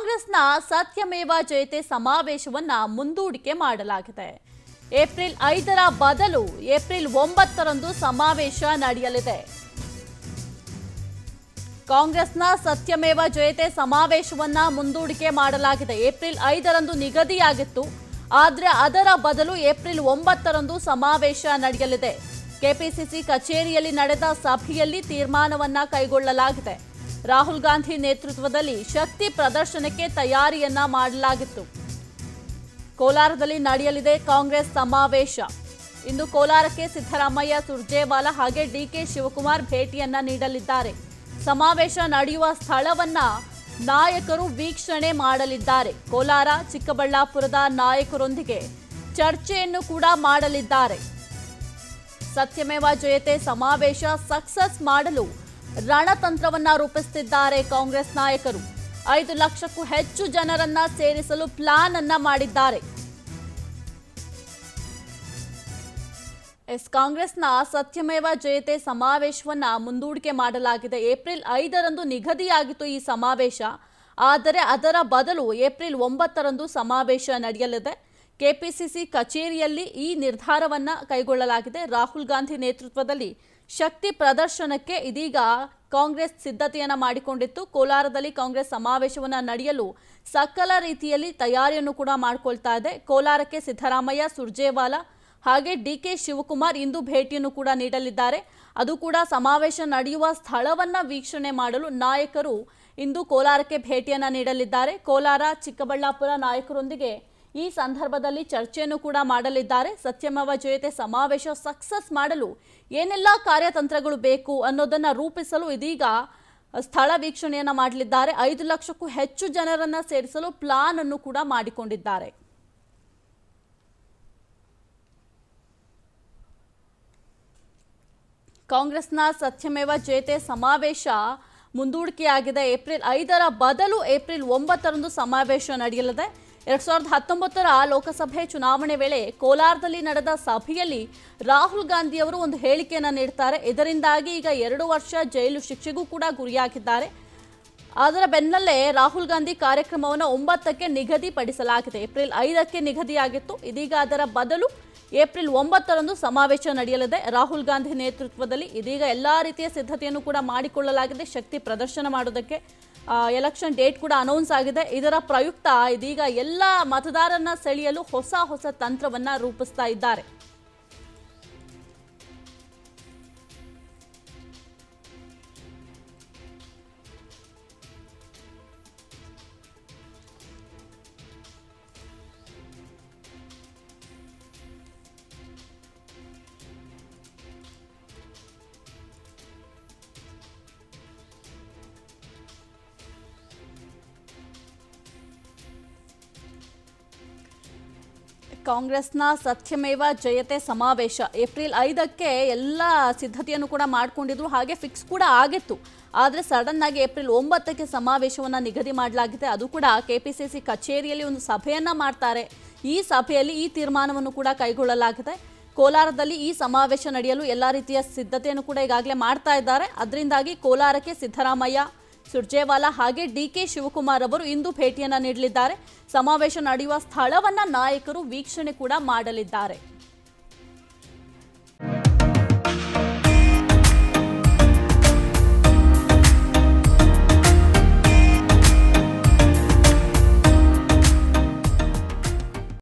ಕಾಂಗ್ರೆಸ್ನ ಸತ್ಯಮೇವ ಜಯತೆ ಸಮಾವೇಶವನ್ನ ಮುಂದೂಡಿಕೆ ಮಾಡಲಾಗಿದೆ ಏಪ್ರಿಲ್ ಐದರ ಬದಲು ಏಪ್ರಿಲ್ ಒಂಬತ್ತರಂದು ಸಮಾವೇಶ ನಡೆಯಲಿದೆ ಕಾಂಗ್ರೆಸ್ನ ಸತ್ಯಮೇವ ಜಯತೆ ಸಮಾವೇಶವನ್ನ ಮುಂದೂಡಿಕೆ ಮಾಡಲಾಗಿದೆ ಏಪ್ರಿಲ್ ಐದರಂದು ನಿಗದಿಯಾಗಿತ್ತು ಆದರೆ ಅದರ ಬದಲು ಏಪ್ರಿಲ್ ಒಂಬತ್ತರಂದು ಸಮಾವೇಶ ನಡೆಯಲಿದೆ ಕೆಪಿಸಿಸಿ ಕಚೇರಿಯಲ್ಲಿ ನಡೆದ ಸಭೆಯಲ್ಲಿ ತೀರ್ಮಾನವನ್ನ ಕೈಗೊಳ್ಳಲಾಗಿದೆ ರಾಹುಲ್ ಗಾಂಧಿ ನೇತೃತ್ವದಲ್ಲಿ ಶಕ್ತಿ ಪ್ರದರ್ಶನಕ್ಕೆ ತಯಾರಿಯನ್ನ ಮಾಡಲಾಗಿತ್ತು ಕೋಲಾರದಲ್ಲಿ ನಡೆಯಲಿದೆ ಕಾಂಗ್ರೆಸ್ ಸಮಾವೇಶ ಇಂದು ಕೋಲಾರಕ್ಕೆ ಸಿದ್ದರಾಮಯ್ಯ ಸುರ್ಜೇವಾಲಾ ಹಾಗೆ ಡಿಕೆ ಶಿವಕುಮಾರ್ ಭೇಟಿಯನ್ನ ನೀಡಲಿದ್ದಾರೆ ಸಮಾವೇಶ ನಡೆಯುವ ಸ್ಥಳವನ್ನ ನಾಯಕರು ವೀಕ್ಷಣೆ ಮಾಡಲಿದ್ದಾರೆ ಕೋಲಾರ ಚಿಕ್ಕಬಳ್ಳಾಪುರದ ನಾಯಕರೊಂದಿಗೆ ಚರ್ಚೆಯನ್ನು ಕೂಡ ಮಾಡಲಿದ್ದಾರೆ ಸತ್ಯಮೇವ ಜಯತೆ ಸಮಾವೇಶ ಸಕ್ಸಸ್ ಮಾಡಲು ರಣತಂತ್ರವನ್ನ ರೂಪಿಸುತ್ತಿದ್ದಾರೆ ಕಾಂಗ್ರೆಸ್ ನಾಯಕರು ಐದು ಲಕ್ಷಕ್ಕೂ ಹೆಚ್ಚು ಜನರನ್ನ ಸೇರಿಸಲು ಪ್ಲಾನ್ ಅನ್ನ ಮಾಡಿದ್ದಾರೆ ಎಸ್ ಕಾಂಗ್ರೆಸ್ನ ಸತ್ಯಮೇವ ಜಯತೆ ಸಮಾವೇಶವನ್ನ ಮುಂದೂಡಿಕೆ ಮಾಡಲಾಗಿದೆ ಏಪ್ರಿಲ್ ಐದರಂದು ನಿಗದಿಯಾಗಿತ್ತು ಈ ಸಮಾವೇಶ ಆದರೆ ಅದರ ಬದಲು ಏಪ್ರಿಲ್ ಒಂಬತ್ತರಂದು ಸಮಾವೇಶ ನಡೆಯಲಿದೆ ಕೆಪಿಸಿಸಿ ಕಚೇರಿಯಲ್ಲಿ ಈ ನಿರ್ಧಾರವನ್ನ ಕೈಗೊಳ್ಳಲಾಗಿದೆ ರಾಹುಲ್ ಗಾಂಧಿ ನೇತೃತ್ವದಲ್ಲಿ ಶಕ್ತಿ ಪ್ರದರ್ಶನಕ್ಕೆ ಇದೀಗ ಕಾಂಗ್ರೆಸ್ ಸಿದ್ಧತೆಯನ್ನ ಮಾಡಿಕೊಂಡಿತ್ತು ಕೋಲಾರದಲ್ಲಿ ಕಾಂಗ್ರೆಸ್ ಸಮಾವೇಶವನ್ನ ನಡೆಯಲು ಸಕಲ ರೀತಿಯಲ್ಲಿ ತಯಾರಿಯನ್ನು ಕೂಡ ಮಾಡಿಕೊಳ್ತಾ ಇದೆ ಕೋಲಾರಕ್ಕೆ ಸಿದ್ದರಾಮಯ್ಯ ಸುರ್ಜೇವಾಲಾ ಹಾಗೆ ಡಿ ಕೆ ಶಿವಕುಮಾರ್ ಇಂದು ಭೇಟಿಯನ್ನು ಕೂಡ ನೀಡಲಿದ್ದಾರೆ ಅದು ಕೂಡ ಸಮಾವೇಶ ನಡೆಯುವ ಸ್ಥಳವನ್ನ ವೀಕ್ಷಣೆ ಮಾಡಲು ನಾಯಕರು ಇಂದು ಕೋಲಾರಕ್ಕೆ ಭೇಟಿಯನ್ನ ನೀಡಲಿದ್ದಾರೆ ಕೋಲಾರ ಚಿಕ್ಕಬಳ್ಳಾಪುರ ನಾಯಕರೊಂದಿಗೆ ಈ ಸಂದರ್ಭದಲ್ಲಿ ಚರ್ಚೆಯನ್ನು ಕೂಡ ಮಾಡಲಿದ್ದಾರೆ ಸತ್ಯಮೇವ ಜಯತೆ ಸಮಾವೇಶ ಸಕ್ಸಸ್ ಮಾಡಲು ಏನೆಲ್ಲ ಕಾರ್ಯತಂತ್ರಗಳು ಬೇಕು ಅನ್ನೋದನ್ನ ರೂಪಿಸಲು ಇದೀಗ ಸ್ಥಳ ವೀಕ್ಷಣೆಯನ್ನ ಮಾಡಲಿದ್ದಾರೆ ಐದು ಲಕ್ಷಕ್ಕೂ ಹೆಚ್ಚು ಜನರನ್ನ ಸೇರಿಸಲು ಪ್ಲಾನ್ ಅನ್ನು ಕೂಡ ಮಾಡಿಕೊಂಡಿದ್ದಾರೆ ಕಾಂಗ್ರೆಸ್ನ ಸತ್ಯಮೇವ ಜಯತೆ ಸಮಾವೇಶ ಮುಂದೂಡಿಕೆಯಾಗಿದೆ ಏಪ್ರಿಲ್ ಐದರ ಬದಲು ಏಪ್ರಿಲ್ ಒಂಬತ್ತರಂದು ಸಮಾವೇಶ ನಡೆಯಲಿದೆ ಎರಡ್ ಸಾವಿರದ ಹತ್ತೊಂಬತ್ತರ ಲೋಕಸಭೆ ಚುನಾವಣೆ ವೇಳೆ ಕೋಲಾರದಲ್ಲಿ ನಡೆದ ಸಭೆಯಲ್ಲಿ ರಾಹುಲ್ ಗಾಂಧಿ ಅವರು ಒಂದು ಹೇಳಿಕೆಯನ್ನು ನೀಡ್ತಾರೆ ಇದರಿಂದಾಗಿ ಈಗ ಎರಡು ವರ್ಷ ಜೈಲು ಶಿಕ್ಷೆಗೂ ಕೂಡ ಗುರಿಯಾಗಿದ್ದಾರೆ ಅದರ ಬೆನ್ನಲ್ಲೇ ರಾಹುಲ್ ಗಾಂಧಿ ಕಾರ್ಯಕ್ರಮವನ್ನು ಒಂಬತ್ತಕ್ಕೆ ನಿಗದಿಪಡಿಸಲಾಗಿದೆ ಏಪ್ರಿಲ್ ಐದಕ್ಕೆ ನಿಗದಿಯಾಗಿತ್ತು ಇದೀಗ ಅದರ ಬದಲು ಏಪ್ರಿಲ್ ಒಂಬತ್ತರಂದು ಸಮಾವೇಶ ನಡೆಯಲಿದೆ ರಾಹುಲ್ ಗಾಂಧಿ ನೇತೃತ್ವದಲ್ಲಿ ಇದೀಗ ಎಲ್ಲಾ ರೀತಿಯ ಸಿದ್ಧತೆಯನ್ನು ಕೂಡ ಮಾಡಿಕೊಳ್ಳಲಾಗಿದೆ ಶಕ್ತಿ ಪ್ರದರ್ಶನ ಮಾಡೋದಕ್ಕೆ ಎಲೆಕ್ಷನ್ ಡೇಟ್ ಕೂಡ ಅನೌನ್ಸ್ ಆಗಿದೆ ಇದರ ಪ್ರಯುಕ್ತ ಇದೀಗ ಎಲ್ಲ ಮತದಾರರನ್ನ ಸೆಳೆಯಲು ಹೊಸ ಹೊಸ ತಂತ್ರವನ್ನ ರೂಪಿಸ್ತಾ ಇದ್ದಾರೆ ಕಾಂಗ್ರೆಸ್ನ ಸತ್ಯಮೇವ ಜಯತೆ ಸಮಾವೇಶ ಏಪ್ರಿಲ್ ಐದಕ್ಕೆ ಎಲ್ಲ ಸಿದ್ಧತೆಯನ್ನು ಕೂಡ ಮಾಡ್ಕೊಂಡಿದ್ರು ಹಾಗೆ ಫಿಕ್ಸ್ ಕೂಡ ಆಗಿತ್ತು ಆದರೆ ಸಡನ್ ಆಗಿ ಏಪ್ರಿಲ್ ಒಂಬತ್ತಕ್ಕೆ ಸಮಾವೇಶವನ್ನು ನಿಗದಿ ಮಾಡಲಾಗಿದೆ ಅದು ಕೂಡ ಕೆಪಿಸಿಸಿ ಕಚೇರಿಯಲ್ಲಿ ಒಂದು ಸಭೆಯನ್ನ ಮಾಡ್ತಾರೆ ಈ ಸಭೆಯಲ್ಲಿ ಈ ತೀರ್ಮಾನವನ್ನು ಕೂಡ ಕೈಗೊಳ್ಳಲಾಗಿದೆ ಕೋಲಾರದಲ್ಲಿ ಈ ಸಮಾವೇಶ ನಡೆಯಲು ಎಲ್ಲ ರೀತಿಯ ಸಿದ್ಧತೆಯನ್ನು ಕೂಡ ಈಗಾಗಲೇ ಮಾಡ್ತಾ ಇದ್ದಾರೆ ಅದರಿಂದಾಗಿ ಕೋಲಾರಕ್ಕೆ ಸಿದ್ದರಾಮಯ್ಯ ಸುರ್ಜೇವಾಲಾ ಹಾಗೆ ಡಿ ಕೆ ಶಿವಕುಮಾರ್ ಅವರು ಇಂದು ಭೇಟಿಯನ್ನ ನೀಡಲಿದ್ದಾರೆ ಸಮಾವೇಶ ನಡೆಯುವ ಸ್ಥಳವನ್ನ ನಾಯಕರು ವೀಕ್ಷಣೆ ಕೂಡ ಮಾಡಲಿದ್ದಾರೆ